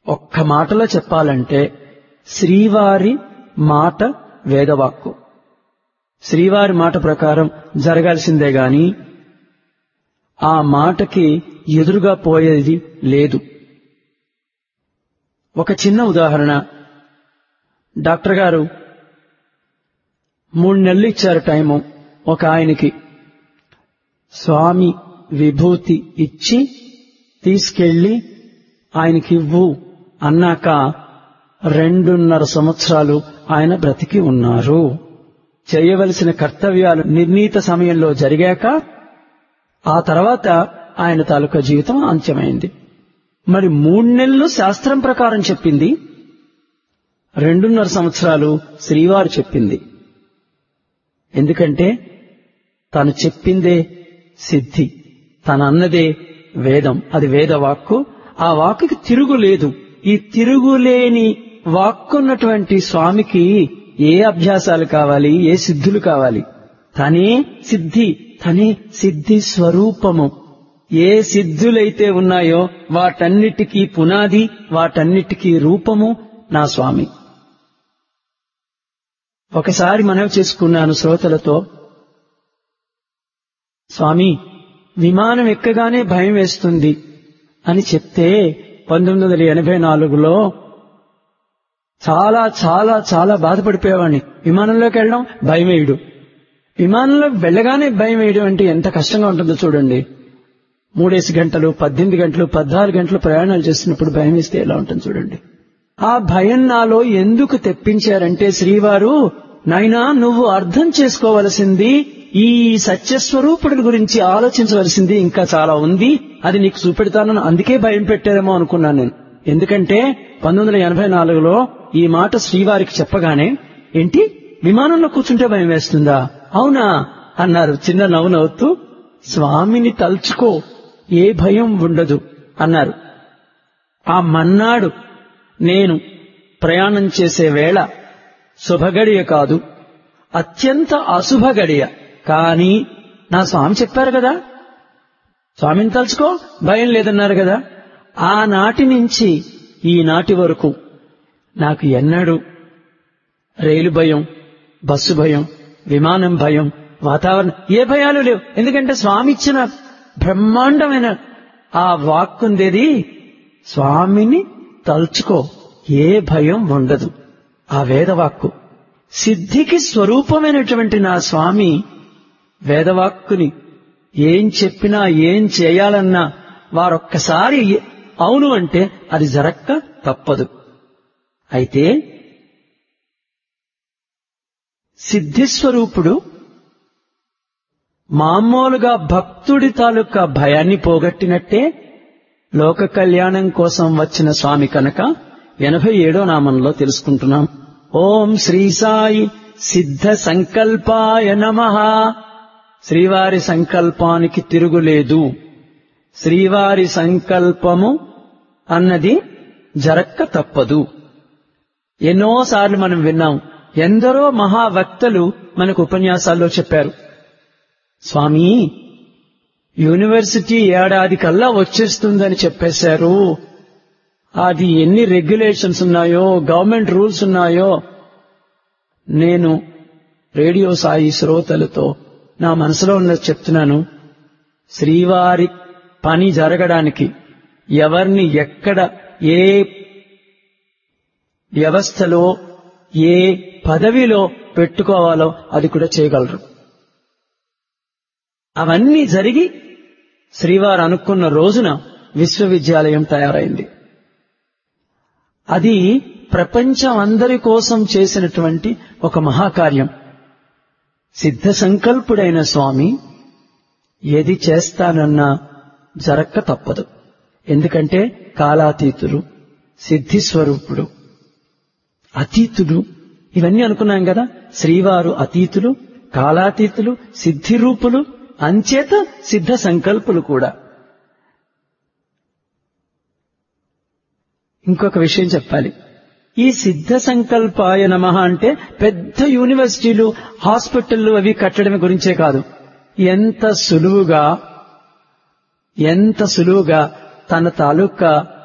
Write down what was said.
ఒక్క మాటలో చెప్పాలంటే శ్రీవారి మాట వేదవాక్కు శ్రీవారి మాట ప్రకారం జరగాల్సిందే గాని ఆ మాటకి ఎదురుగా పోయేది లేదు ఒక చిన్న ఉదాహరణ డాక్టర్ గారు మూడు నెలలు ఇచ్చారు టైము ఒక ఆయనకి స్వామి విభూతి ఇచ్చి తీసుకెళ్లి ఆయనకి ఇవ్వు అన్నాక రెండున్నర సంవత్సరాలు ఆయన బ్రతికి ఉన్నారు చేయవలసిన కర్తవ్యాలు నిర్ణీత సమయంలో జరిగాక ఆ తర్వాత ఆయన తాలూకా జీవితం అంత్యమైంది మరి మూడు నెలలు శాస్త్రం ప్రకారం చెప్పింది రెండున్నర సంవత్సరాలు శ్రీవారు చెప్పింది ఎందుకంటే తను చెప్పిందే సిద్ధి తను అన్నదే వేదం అది వేద వాక్కు ఆ వాక్కుకి తిరుగులేదు ఈ తిరుగులేని వాక్కున్నటువంటి స్వామికి ఏ అభ్యాసాలు కావాలి ఏ సిద్ధులు కావాలి తనే సిద్ధి తనే సిద్ధి స్వరూపము ఏ సిద్ధులైతే ఉన్నాయో వాటన్నిటికీ పునాది వాటన్నిటికీ రూపము నా స్వామి ఒకసారి మనవి చేసుకున్నాను శ్రోతలతో స్వామి విమానం ఎక్కగానే భయం వేస్తుంది అని చెప్తే పంతొమ్మిది వందల ఎనభై నాలుగులో చాలా చాలా చాలా బాధపడిపోయేవాడిని విమానంలోకి వెళ్ళడం భయం వేయడు విమానంలో వెళ్ళగానే భయం వేయడం అంటే ఎంత కష్టంగా ఉంటుందో చూడండి మూడేసి గంటలు పద్దెనిమిది గంటలు పద్నాలుగు గంటలు ప్రయాణాలు చేస్తున్నప్పుడు భయం వేస్తే ఎలా ఉంటుంది చూడండి ఆ భయం నాలో ఎందుకు తెప్పించారంటే శ్రీవారు నాయనా నువ్వు అర్థం చేసుకోవలసింది ఈ సత్యస్వరూపుడి గురించి ఆలోచించవలసింది ఇంకా చాలా ఉంది అది నీకు చూపెడతానని అందుకే భయం పెట్టారేమో అనుకున్నాను నేను ఎందుకంటే పంతొమ్మిది వందల ఎనభై నాలుగులో ఈ మాట శ్రీవారికి చెప్పగానే ఏంటి విమానంలో కూర్చుంటే భయం వేస్తుందా అవునా అన్నారు చిన్న నవ్వు నవ్వుతూ స్వామిని తలుచుకో ఏ భయం ఉండదు అన్నారు ఆ మన్నాడు నేను ప్రయాణం చేసే వేళ శుభగడియ కాదు అత్యంత అశుభ గడియ కానీ నా స్వామి చెప్పారు కదా స్వామిని తలుచుకో భయం లేదన్నారు కదా ఆనాటి నుంచి ఈనాటి వరకు నాకు ఎన్నడూ రైలు భయం బస్సు భయం విమానం భయం వాతావరణం ఏ భయాలు లేవు ఎందుకంటే స్వామి ఇచ్చిన బ్రహ్మాండమైన ఆ వాక్కుందేది స్వామిని తలుచుకో ఏ భయం ఉండదు ఆ వేదవాక్కు సిద్ధికి స్వరూపమైనటువంటి నా స్వామి వేదవాక్కుని ఏం చెప్పినా ఏం చేయాలన్నా వారొక్కసారి అవును అంటే అది జరక్క తప్పదు అయితే సిద్ధిస్వరూపుడు మామూలుగా భక్తుడి తాలూకా భయాన్ని పోగొట్టినట్టే లోక కళ్యాణం కోసం వచ్చిన స్వామి కనుక ఎనభై ఏడో నామంలో తెలుసుకుంటున్నాం ఓం శ్రీ సాయి సిద్ధ సంకల్పాయ నమ శ్రీవారి సంకల్పానికి తిరుగులేదు శ్రీవారి సంకల్పము అన్నది జరక్క తప్పదు ఎన్నోసార్లు మనం విన్నాం ఎందరో మహావక్తలు మనకు ఉపన్యాసాల్లో చెప్పారు స్వామి యూనివర్సిటీ ఏడాది కల్లా వచ్చేస్తుందని చెప్పేశారు అది ఎన్ని రెగ్యులేషన్స్ ఉన్నాయో గవర్నమెంట్ రూల్స్ ఉన్నాయో నేను రేడియో సాయి శ్రోతలతో నా మనసులో ఉన్నది చెప్తున్నాను శ్రీవారి పని జరగడానికి ఎవరిని ఎక్కడ ఏ వ్యవస్థలో ఏ పదవిలో పెట్టుకోవాలో అది కూడా చేయగలరు అవన్నీ జరిగి శ్రీవారు అనుకున్న రోజున విశ్వవిద్యాలయం తయారైంది అది ప్రపంచం అందరి కోసం చేసినటువంటి ఒక మహాకార్యం సిద్ధ సంకల్పుడైన స్వామి ఏది చేస్తానన్నా జరక్క తప్పదు ఎందుకంటే కాలాతీతుడు సిద్ధిస్వరూపుడు అతీతుడు ఇవన్నీ అనుకున్నాం కదా శ్రీవారు అతీతులు కాలాతీతులు సిద్ధిరూపులు అంచేత సిద్ధ సంకల్పులు కూడా ఇంకొక విషయం చెప్పాలి ఈ సిద్ధ సంకల్పాయ నమ అంటే పెద్ద యూనివర్సిటీలు హాస్పిటళ్లు అవి కట్టడం గురించే కాదు ఎంత సులువుగా ఎంత సులువుగా తన తాలూకా